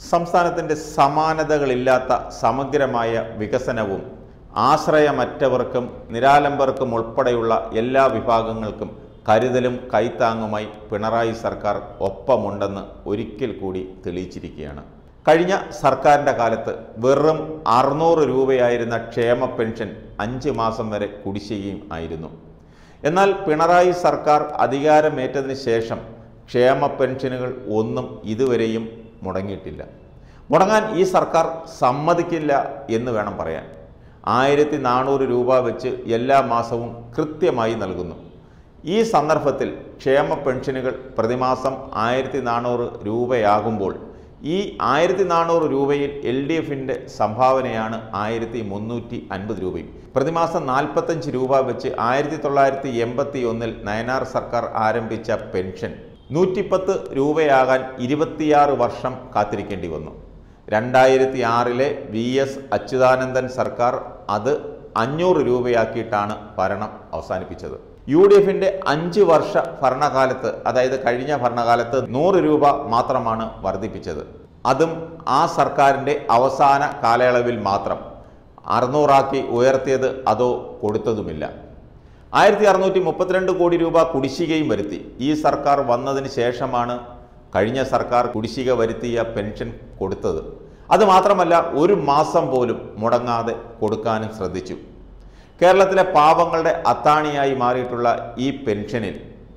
സംസ്ഥാനത്തിൻ്റെ സമാനതകളില്ലാത്ത സമഗ്രമായ വികസനവും ആശ്രയമറ്റവർക്കും നിരാലംബർക്കും ഉൾപ്പെടെയുള്ള എല്ലാ വിഭാഗങ്ങൾക്കും കരുതലും കൈത്താങ്ങുമായി പിണറായി സർക്കാർ ഒപ്പമുണ്ടെന്ന് ഒരിക്കൽ കൂടി തെളിയിച്ചിരിക്കുകയാണ് കഴിഞ്ഞ സർക്കാരിൻ്റെ കാലത്ത് വെറും അറുന്നൂറ് രൂപയായിരുന്ന ക്ഷേമ പെൻഷൻ അഞ്ച് മാസം വരെ കുടിശ്ശികയും ആയിരുന്നു എന്നാൽ പിണറായി സർക്കാർ അധികാരമേറ്റതിന് ശേഷം ക്ഷേമ പെൻഷനുകൾ ഒന്നും ഇതുവരെയും മുടങ്ങിയിട്ടില്ല മുടങ്ങാൻ ഈ സർക്കാർ സമ്മതിക്കില്ല എന്ന് വേണം പറയാൻ ആയിരത്തി നാനൂറ് രൂപ വെച്ച് എല്ലാ മാസവും കൃത്യമായി നൽകുന്നു ഈ സന്ദർഭത്തിൽ ക്ഷേമ പെൻഷനുകൾ പ്രതിമാസം ആയിരത്തി നാനൂറ് രൂപയാകുമ്പോൾ ഈ ആയിരത്തി നാനൂറ് രൂപയിൽ എൽ ഡി എഫിൻ്റെ സംഭാവനയാണ് ആയിരത്തി മുന്നൂറ്റി അൻപത് രൂപയും പ്രതിമാസം നാൽപ്പത്തഞ്ച് രൂപ വെച്ച് ആയിരത്തി തൊള്ളായിരത്തി എൺപത്തി ഒന്നിൽ നയനാർ സർക്കാർ ആരംഭിച്ച പെൻഷൻ നൂറ്റിപ്പത്ത് രൂപയാകാൻ ഇരുപത്തിയാറ് വർഷം കാത്തിരിക്കേണ്ടി വന്നു രണ്ടായിരത്തി ആറിലെ വി എസ് അച്യുതാനന്ദൻ സർക്കാർ അത് അഞ്ഞൂറ് രൂപയാക്കിയിട്ടാണ് ഭരണം അവസാനിപ്പിച്ചത് യു ഡി എഫിൻ്റെ അഞ്ച് വർഷ ഭരണകാലത്ത് അതായത് കഴിഞ്ഞ ഭരണകാലത്ത് നൂറ് രൂപ മാത്രമാണ് വർദ്ധിപ്പിച്ചത് അതും ആ സർക്കാരിൻ്റെ അവസാന കാലയളവിൽ മാത്രം അറുന്നൂറാക്കി ഉയർത്തിയത് അതോ കൊടുത്തതുമില്ല ആയിരത്തി അറുന്നൂറ്റി മുപ്പത്തിരണ്ട് കോടി രൂപ കുടിശ്ശികയും വരുത്തി ഈ സർക്കാർ വന്നതിന് ശേഷമാണ് കഴിഞ്ഞ സർക്കാർ കുടിശ്ശിക വരുത്തിയ പെൻഷൻ കൊടുത്തത് അതുമാത്രമല്ല ഒരു മാസം പോലും മുടങ്ങാതെ കൊടുക്കാനും ശ്രദ്ധിച്ചു കേരളത്തിലെ പാവങ്ങളുടെ അത്താണിയായി മാറിയിട്ടുള്ള ഈ പെൻഷനിൽ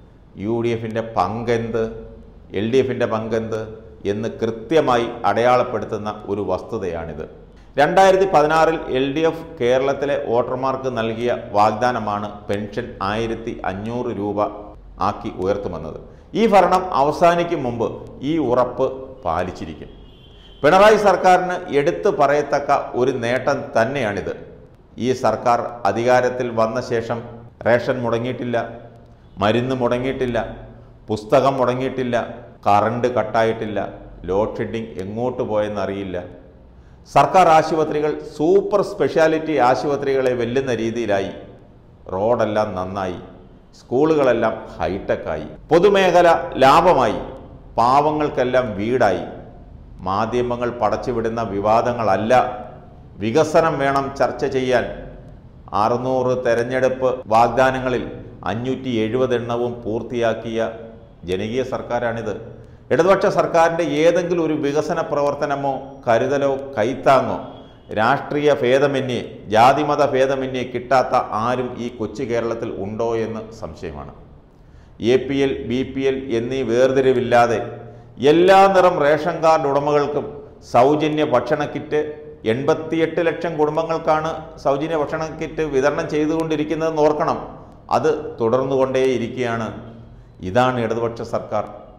യു ഡി എഫിൻ്റെ പങ്കെന്ത് എൽ ഡി എഫിൻ്റെ പങ്കെന്ത് എന്ന് കൃത്യമായി അടയാളപ്പെടുത്തുന്ന ഒരു വസ്തുതയാണിത് രണ്ടായിരത്തി പതിനാറിൽ എൽ ഡി എഫ് കേരളത്തിലെ വോട്ടർമാർക്ക് നൽകിയ വാഗ്ദാനമാണ് പെൻഷൻ ആയിരത്തി അഞ്ഞൂറ് രൂപ ആക്കി ഉയർത്തുമെന്നത് ഈ ഭരണം അവസാനിക്കും മുമ്പ് ഈ ഉറപ്പ് പാലിച്ചിരിക്കും പിണറായി സർക്കാരിന് എടുത്തു പറയത്തക്ക ഒരു നേട്ടം തന്നെയാണിത് ഈ സർക്കാർ അധികാരത്തിൽ വന്ന ശേഷം റേഷൻ മുടങ്ങിയിട്ടില്ല മരുന്ന് മുടങ്ങിയിട്ടില്ല പുസ്തകം മുടങ്ങിയിട്ടില്ല കറണ്ട് കട്ടായിട്ടില്ല ലോഡ് ഷെഡിങ് എങ്ങോട്ട് പോയെന്നറിയില്ല സർക്കാർ ആശുപത്രികൾ സൂപ്പർ സ്പെഷ്യാലിറ്റി ആശുപത്രികളെ വെല്ലുന്ന രീതിയിലായി റോഡെല്ലാം നന്നായി സ്കൂളുകളെല്ലാം ഹൈടെക്കായി പൊതുമേഖല ലാഭമായി പാവങ്ങൾക്കെല്ലാം വീടായി മാധ്യമങ്ങൾ പടച്ചുവിടുന്ന വിവാദങ്ങളല്ല വികസനം വേണം ചർച്ച ചെയ്യാൻ അറുന്നൂറ് തെരഞ്ഞെടുപ്പ് വാഗ്ദാനങ്ങളിൽ അഞ്ഞൂറ്റി എഴുപത് എണ്ണവും പൂർത്തിയാക്കിയ ജനകീയ സർക്കാരാണിത് ഇടതുപക്ഷ സർക്കാരിൻ്റെ ഏതെങ്കിലും ഒരു വികസന പ്രവർത്തനമോ കരുതലോ കൈത്താങ്ങോ രാഷ്ട്രീയ ഭേദമന്യേ ജാതിമത ഭേദമന്യേ കിട്ടാത്ത ആരും ഈ കൊച്ചു കേരളത്തിൽ ഉണ്ടോ എന്ന് സംശയമാണ് A P L B P L എന്നീ വേർതിരിവില്ലാതെ എല്ലാ നിറം റേഷൻ കാർഡ് ഉടമകൾക്കും സൗജന്യ ഭക്ഷണ കിറ്റ് എൺപത്തിയെട്ട് ലക്ഷം കുടുംബങ്ങൾക്കാണ് സൗജന്യ ഭക്ഷണ കിറ്റ് വിതരണം ചെയ്തുകൊണ്ടിരിക്കുന്നതെന്ന് ഓർക്കണം അത് തുടർന്നുകൊണ്ടേയിരിക്കുകയാണ് ഇതാണ് ഇടതുപക്ഷ സർക്കാർ